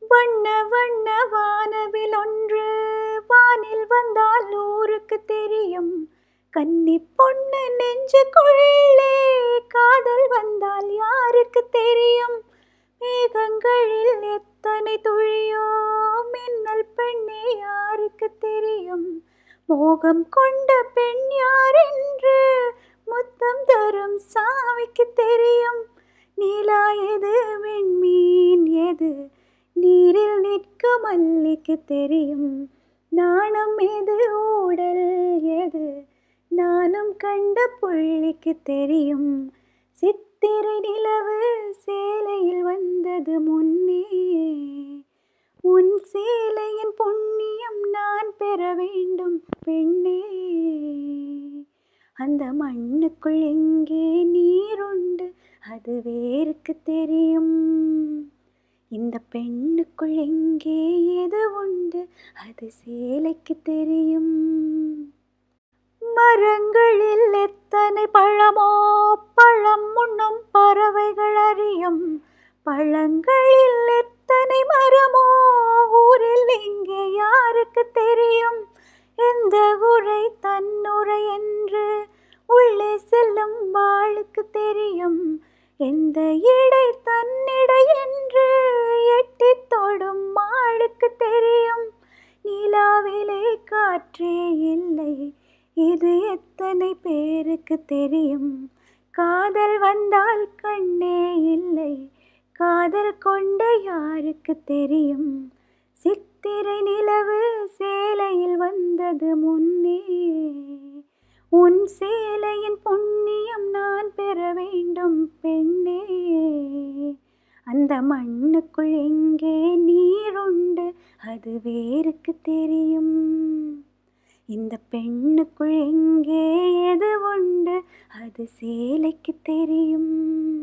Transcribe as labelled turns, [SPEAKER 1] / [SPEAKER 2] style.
[SPEAKER 1] வண்ண வண்ண வானவில் ஒன்று வானில் வந்தால் ஊருக்கு தெரியும் கன்னி பொண்ணு நெஞ்சுக்குள்ளே காதல் வந்தால் யாருக்கு தெரியும் மேகங்களில் எத்தனை துளியோ மின்னல் பெண்ணே யாருக்கு தெரியும் மோகம் கொண்ட பெண் யார் என்று முத்தம் தரும் சாமிக்கு தெரியும் நீலா எது விண்மீன் எது நீரில் நிற்கும் மல்லிக்கு தெரியும் நாணம் எது ஊடல் எது நானும் கண்ட புள்ளிக்கு தெரியும் சித்திரை நிலவு சேலையில் வந்தது முன்னே உன் சேலையின் புண்ணியம் நான் பெற வேண்டும் பெண்ணே அந்த மண்ணுக்குள் எங்கே நீருண்டு அது வேருக்கு தெரியும் இந்த பெண்ணுக்குள் எங்கே எது உண்டு அது சேலைக்கு தெரியும் மரங்களில் எத்தனை பழமோ பழம் உண்ணும் பறவைகள் அறியும் பழங்களில் எத்தனை மரமோ ஊரில் இங்கே யாருக்கு தெரியும் எந்த உரை தன்னுரை என்று உள்ளே செல்லும் வாளுக்கு தெரியும் எந்த இடை தன்னிடை என்று எட்டி தொடும் மாளுக்கு தெரியும் நிலாவிலே காற்றே இல்லை இது எத்தனை பேருக்கு தெரியும் காதல் வந்தால் கண்ணே இல்லை காதல் கொண்ட யாருக்கு தெரியும் சித்திரை நிலவு சேலையில் வந்தது முன்னே உன் சேலையின் புண்ணியம் நான் பெற வேண்டும் பெண்ணே அந்த மண்ணுக்குள் எங்கே நீருண்டு அது வேருக்கு தெரியும் இந்த பெண்ணுக்குள் எங்கே எது உண்டு அது சேலைக்கு தெரியும்